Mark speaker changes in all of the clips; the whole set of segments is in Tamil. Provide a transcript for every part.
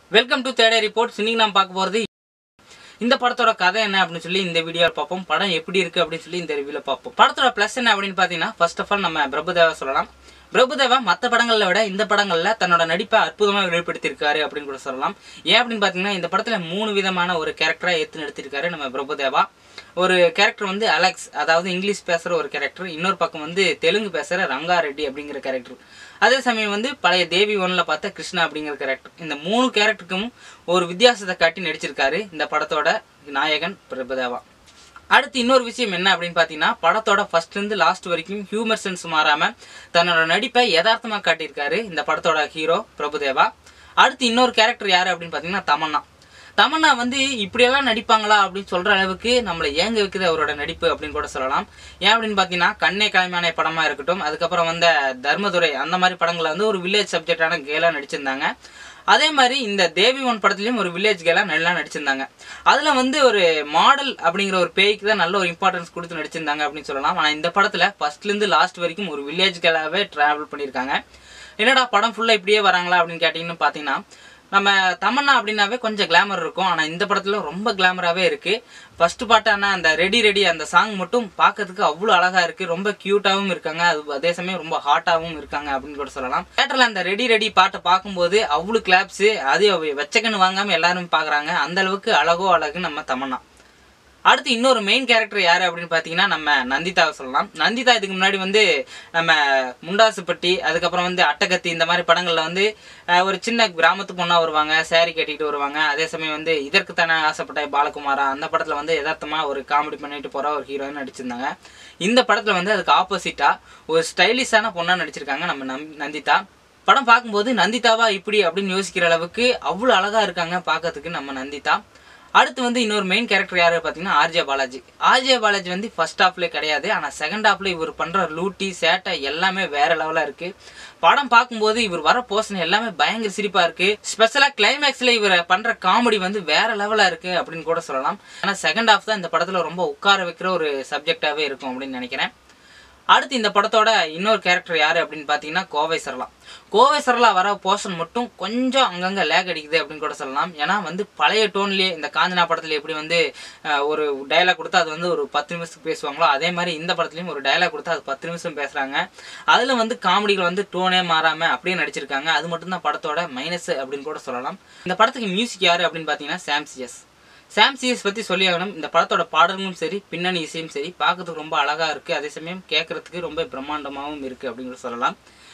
Speaker 1: வெல்கம் டு தேடே ரிப்போர்ட்ஸ் இன்னைக்கு நாம் பார்க்க போகிறது இந்த படத்தோட கதை என்ன அப்படின்னு சொல்லி இந்த வீடியோவில் பார்ப்போம் படம் எப்படி இருக்கு அப்படின்னு சொல்லி இந்த ரிவ்யூவில் பார்ப்போம் படத்தோட ப்ளஸ் என்ன அப்படின்னு பார்த்தீங்கன்னா ஃபர்ஸ்ட் ஆஃப் ஆல் நம்ம பிரபுதேவா சொல்லலாம் பிரபுதேவா மற்ற படங்களை விட இந்த படங்களில் தன்னோட நடிப்பை அற்புதமாக வெளிப்படுத்தியிருக்காரு அப்படின்னு கூட சொல்லலாம் ஏன் அப்படின்னு பார்த்தீங்கன்னா இந்த படத்தில் மூணு விதமான ஒரு கேரக்டராக எடுத்து நடித்திருக்காரு நம்ம பிரபுதேவா ஒரு கேரக்டர் வந்து அலெக்ஸ் அதாவது இங்கிலீஷ் பேசுகிற ஒரு கேரக்டர் இன்னொரு பக்கம் வந்து தெலுங்கு பேசுகிற ரங்கா ரெட்டி அப்படிங்கிற கேரக்டர் அதே சமயம் வந்து பழைய தேவி ஒன்ல பார்த்த கிருஷ்ணா அப்படிங்கிற கேரக்டர் இந்த மூணு கேரக்டருக்கும் ஒரு வித்தியாசத்தை காட்டி நடிச்சிருக்காரு இந்த படத்தோட நாயகன் பிரபுதேவா அடுத்து இன்னொரு விஷயம் என்ன அப்படின்னு பார்த்தீங்கன்னா படத்தோட ஃபர்ஸ்ட் இருந்து லாஸ்ட் வரைக்கும் ஹியூமர் சென்ஸ் மாறாம தன்னோட நடிப்பை யதார்த்தமாக காட்டியிருக்காரு இந்த படத்தோட ஹீரோ பிரபுதேவா அடுத்து இன்னொரு கேரக்டர் யாரு அப்படின்னு பார்த்தீங்கன்னா தமன்னா தமன்னா வந்து இப்படியெல்லாம் நடிப்பாங்களா அப்படின்னு சொல்ற அளவுக்கு நம்மளை ஏங்க வைக்குது அவரோட நடிப்பு அப்படின்னு கூட சொல்லலாம் ஏன் அப்படின்னு பார்த்தீங்கன்னா கண்ணே கலைமான படமா இருக்கட்டும் அதுக்கப்புறம் வந்த தர்மதுரை அந்த மாதிரி படங்களில் வந்து ஒரு வில்லேஜ் சப்ஜெக்டான கேலாக நடிச்சிருந்தாங்க அதே மாதிரி இந்த தேவி ஒன் படத்துலையும் ஒரு வில்லேஜ் கேலாக நல்லா நடிச்சிருந்தாங்க அதில் வந்து ஒரு மாடல் அப்படிங்கிற ஒரு பேய்க்கு தான் நல்ல ஒரு இம்பார்ட்டன்ஸ் கொடுத்து நடிச்சிருந்தாங்க அப்படின்னு சொல்லலாம் ஆனால் இந்த படத்தில் ஃபர்ஸ்ட்லேருந்து லாஸ்ட் வரைக்கும் ஒரு வில்லேஜ் கேலாகவே ட்ராவல் பண்ணியிருக்காங்க என்னடா படம் ஃபுல்லாக இப்படியே வராங்களா அப்படின்னு கேட்டிங்கன்னு பார்த்தீங்கன்னா நம்ம தமன்னா அப்படின்னாவே கொஞ்சம் கிளாமர் இருக்கும் ஆனால் இந்த படத்தில் ரொம்ப கிளாமராகவே இருக்குது ஃபர்ஸ்ட் பாட்டான அந்த ரெடி ரெடி அந்த சாங் மட்டும் பார்க்கறதுக்கு அவ்வளோ அழகாக இருக்குது ரொம்ப க்யூட்டாகவும் இருக்காங்க அது அதே சமயம் ரொம்ப ஹாட்டாகவும் இருக்காங்க அப்படின்னு கூட சொல்லலாம் தேட்டரில் அந்த ரெடி ரெடி பாட்டை பார்க்கும்போது அவ்வளோ கிளாப்ஸு அது வெச்சக்கன்னு வாங்காமல் எல்லாரும் பார்க்குறாங்க அந்த அளவுக்கு அழகோ அழகு நம்ம தமன்னா அடுத்து இன்னொரு மெயின் கேரக்டர் யாரு அப்படின்னு பார்த்தீங்கன்னா நம்ம நந்திதாவை சொல்லலாம் நந்திதா இதுக்கு முன்னாடி வந்து நம்ம முண்டாசுப்பட்டி அதுக்கப்புறம் வந்து அட்டகத்தி இந்த மாதிரி படங்களில் வந்து அஹ், ஒரு சின்ன கிராமத்து பொண்ணாக வருவாங்க saree கட்டிட்டு வருவாங்க அதே சமயம் வந்து இதற்கு தானே ஆசைப்பட்ட பாலகுமாரா அந்த படத்தில் வந்து யதார்த்தமாக ஒரு காமெடி பண்ணிட்டு போகிற ஒரு ஹீரோயின் நடிச்சிருந்தாங்க இந்த படத்தில் வந்து அதுக்கு ஆப்போசிட்டாக ஒரு ஸ்டைலிஷான பொண்ணாக நடிச்சிருக்காங்க நம்ம நம் நந்திதா படம் பார்க்கும்போது நந்திதாவா இப்படி அப்படின்னு யோசிக்கிற அளவுக்கு அவ்வளோ அழகாக இருக்காங்க பார்க்கறதுக்கு நம்ம நந்திதா அடுத்து வந்து இன்னொரு மெயின் கேரக்டர் யாரு பார்த்தீங்கன்னா ஆர்ஜே பாலாஜி ஆர்ஜே பாலாஜி வந்து ஃபர்ஸ்ட் ஹாஃப்ல கிடையாது ஆனால் செகண்ட் ஹாஃப்ல இவர் பண்ற லூட்டி சேட்டை எல்லாமே வேற லெவலா இருக்கு படம் பார்க்கும்போது இவர் வர போர்ஷன் எல்லாமே பயங்கர சிரிப்பா இருக்கு ஸ்பெஷலா கிளைமேக்ஸ்ல இவர் பண்ற காமெடி வந்து வேற லெவலா இருக்கு அப்படின்னு கூட சொல்லலாம் ஆனா செகண்ட் ஹாஃப் தான் இந்த படத்துல ரொம்ப உட்கார வைக்கிற ஒரு சப்ஜெக்டாவே இருக்கும் அப்படின்னு நினைக்கிறேன் அடுத்து இந்த படத்தோட இன்னொரு கேரக்டர் யாரு அப்படின்னு பார்த்தீங்கன்னா கோவை சரளா கோவை சரளா வர போர்ஷன் மட்டும் கொஞ்சம் அங்கங்கே லேக் அடிக்குது அப்படின்னு கூட சொல்லலாம் ஏன்னா வந்து பழைய டோன்லேயே இந்த காஞ்சனா படத்தில் எப்படி வந்து அஹ், ஒரு டயலாக் கொடுத்தா அது வந்து ஒரு பத்து நிமிஷத்துக்கு பேசுவாங்களோ அதே மாதிரி இந்த படத்துலையும் ஒரு டயலாக் கொடுத்தா அது பத்து நிமிஷம் பேசுகிறாங்க அதில் வந்து காமெடிகள் வந்து டோனே மாறாமல் அப்படியே நடிச்சிருக்காங்க அது மட்டும்தான் படத்தோட மைனஸ் அப்படின்னு கூட சொல்லலாம் இந்த படத்துக்கு மியூசிக் யாரு அப்படின்னு பார்த்தீங்கன்னா சாம்சியஸ் சாம் சிஎஸ் பற்றி சொல்லி ஆகணும் இந்த படத்தோட பாடல்களும் சரி பின்னணி இசையும் சரி பார்க்கறதுக்கு ரொம்ப அழகாக இருக்குது அதே சமயம் கேட்குறதுக்கு ரொம்ப பிரம்மாண்டமாகவும் இருக்குது அப்படின்னு கூட சொல்லலாம்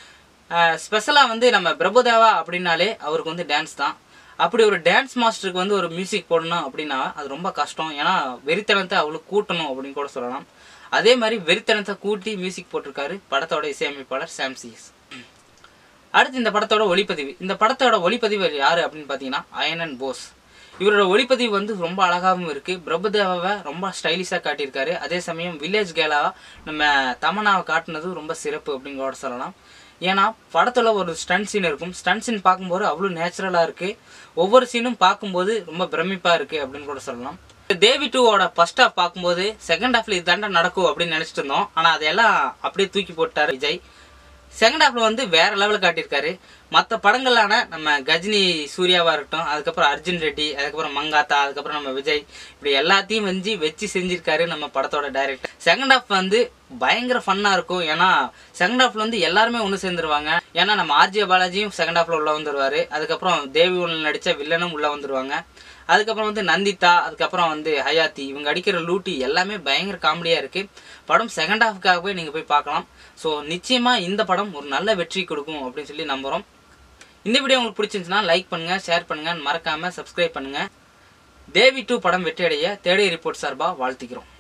Speaker 1: ஸ்பெஷலாக வந்து நம்ம பிரபுதேவா அப்படின்னாலே அவருக்கு வந்து டான்ஸ் தான் அப்படி ஒரு டான்ஸ் மாஸ்டருக்கு வந்து ஒரு மியூசிக் போடணும் அப்படின்னா அது ரொம்ப கஷ்டம் ஏன்னா வெறித்தனத்தை அவ்வளோ கூட்டணும் அப்படின்னு கூட சொல்லலாம் அதே மாதிரி வெறித்தனத்தை கூட்டி மியூசிக் போட்டிருக்காரு படத்தோட இசையமைப்பாளர் சாம் சிஎஸ் அடுத்து இந்த படத்தோட ஒளிப்பதிவு இந்த படத்தோட ஒளிப்பதிவு யாரு அப்படின்னு பார்த்தீங்கன்னா அயனன் போஸ் இவரோட ஒளிப்பதிவு வந்து ரொம்ப அழகாகவும் இருக்கு பிரபுதேவாவை ரொம்ப ஸ்டைலிஷாக காட்டியிருக்காரு அதே சமயம் வில்லேஜ் கேலாக நம்ம தமனாவை காட்டுனது ரொம்ப சிறப்பு அப்படின்னு கூட சொல்லலாம் ஏன்னா படத்துல ஒரு ஸ்டன் சீன் இருக்கும் ஸ்டன் சீன் பார்க்கும்போது அவ்வளோ நேச்சுரலாக இருக்கு ஒவ்வொரு சீனும் பார்க்கும்போது ரொம்ப பிரமிப்பா இருக்கு அப்படின்னு கூட சொல்லலாம் தேவி டூவோட ஃபர்ஸ்ட் ஹாஃப் பார்க்கும்போது செகண்ட் ஹாஃப்ல இது தாண்டா நடக்கும் அப்படின்னு நினைச்சிட்டு இருந்தோம் ஆனா அதெல்லாம் அப்படியே தூக்கி போட்டார் விஜய் செகண்ட் ஹாஃப்ல வந்து வேற லெவலில் காட்டியிருக்காரு மற்ற படங்களான நம்ம கஜினி சூர்யாவா இருக்கட்டும் அதுக்கப்புறம் அர்ஜுன் ரெட்டி அதுக்கப்புறம் மங்காத்தா அதுக்கப்புறம் நம்ம விஜய் இப்படி எல்லாத்தையும் வந்து வச்சு செஞ்சிருக்காரு நம்ம படத்தோட டைரக்டர் செகண்ட் ஹாஃப் வந்து பயங்கர ஃபன்னா இருக்கும் ஏன்னா செகண்ட் ஹாஃப்ல வந்து எல்லாருமே ஒன்று சேர்ந்துருவாங்க ஏன்னா நம்ம ஆர்ஜே பாலாஜியும் செகண்ட் ஹாஃப்ல உள்ள வந்துருவாரு அதுக்கப்புறம் தேவி ஒன்று நடிச்ச வில்லனும் உள்ள வந்துருவாங்க அதுக்கப்புறம் வந்து நந்திதா அதுக்கப்புறம் வந்து ஹயாத்தி இவங்க அடிக்கிற லூட்டி எல்லாமே பயங்கர காமெடியாக இருக்குது படம் செகண்ட் ஹாஃப்க்காகவே நீங்கள் போய் பார்க்கலாம் ஸோ நிச்சயமாக இந்த படம் ஒரு நல்ல வெற்றி கொடுக்கும் அப்படின்னு சொல்லி நம்புகிறோம் இந்த வீடியோ உங்களுக்கு பிடிச்சிருந்துச்சுன்னா லைக் பண்ணுங்கள் ஷேர் பண்ணுங்கள் மறக்காமல் சப்ஸ்கிரைப் பண்ணுங்கள் தேவி டூ படம் வெற்றியடைய தேடை ரிப்போர்ட் சார்பாக வாழ்த்திக்கிறோம்